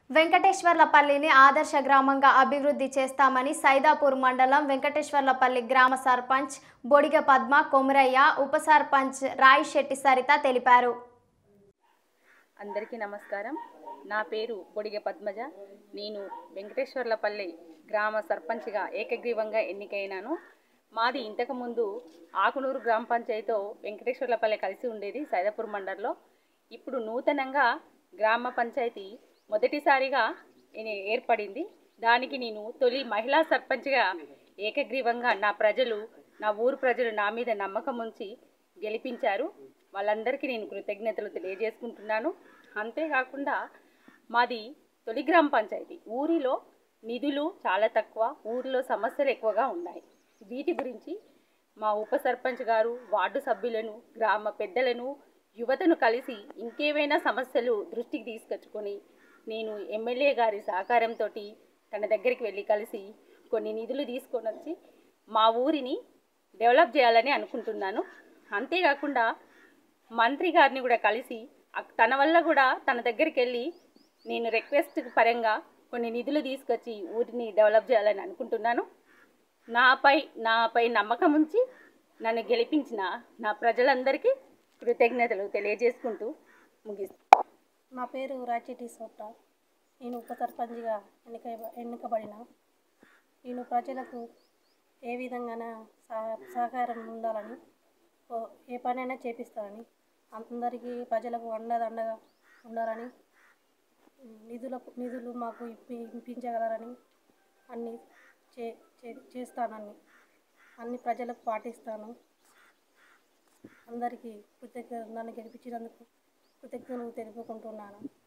వెంకటేశ్వర్లపల్లిని ఆదర్శ గ్రామంగా అభివృద్ధి చేస్తామని సైదాపూర్ మండలం వెంకటేశ్వర్లపల్లి గ్రామ సర్పంచ్ బొడిగ పద్మ కొమరయ్య ఉప సర్పంచ్ రాయిశెట్టి సరిత తెలిపారు అందరికీ నమస్కారం నా పేరు బొడిగ పద్మజ నేను వెంకటేశ్వర్లపల్లి గ్రామ సర్పంచ్గా ఏకగ్రీవంగా ఎన్నికైనాను మాది ఇంతకుముందు ఆకునూరు గ్రామ పంచాయతీతో వెంకటేశ్వర్లపల్లి కలిసి ఉండేది సైదాపూర్ మండలంలో ఇప్పుడు నూతనంగా గ్రామ పంచాయతీ మొదటిసారిగా ఏ- ఏర్పడింది దానికి నేను తొలి మహిళా సర్పంచ్గా ఏకగ్రీవంగా నా ప్రజలు నా ఊరు ప్రజలు నా మీద నమ్మకం ఉంచి గెలిపించారు వాళ్ళందరికీ నేను కృతజ్ఞతలు తెలియజేసుకుంటున్నాను అంతేకాకుండా మాది తొలి గ్రామ పంచాయతీ ఊరిలో నిధులు చాలా తక్కువ ఊరిలో సమస్యలు ఎక్కువగా ఉన్నాయి వీటి గురించి మా ఉప సర్పంచ్ గారు వార్డు సభ్యులను గ్రామ పెద్దలను యువతను కలిసి ఇంకేమైనా సమస్యలు దృష్టికి తీసుకొచ్చుకొని నేను ఎమ్మెల్యే గారి సహకారంతో తన దగ్గరికి వెళ్ళి కలిసి కొన్ని నిధులు తీసుకొని వచ్చి మా ఊరిని డెవలప్ చేయాలని అనుకుంటున్నాను అంతేకాకుండా మంత్రి గారిని కూడా కలిసి అక్- తన వల్ల కూడా తన దగ్గరికి వెళ్ళి నేను రిక్వెస్ట్ పరంగా కొన్ని నిధులు తీసుకొచ్చి ఊరిని డెవలప్ చేయాలని అనుకుంటున్నాను నాపై నాపై నమ్మకం ఉంచి నన్ను గెలిపించిన నా ప్రజలందరికీ కృతజ్ఞతలు తెలియజేసుకుంటూ ముగిస్తాను నా పేరు రాచిటి సోట నేను ఉప సర్పంచ్గా ఎన్నిక ఎన్నికబడిన నేను ప్రజలకు ఏ విధంగాన సహ- సహకారం ఉండాలని ఓ- ఏ పనైనా చేపిస్తానని అందరికీ ప్రజలకు అండదండగా ఉండాలని నిధులకు నిధులు మాకు ఇప్పి ఇప్పించగలరని అన్ని చే చే- చేస్తానని అన్ని ప్రజలకు పాటిస్తాను అందరికీ కృతజ్ఞత నన్ను గెలిపించినందుకు కృతజ్ఞతలు తెలుపుకుంటున్నాను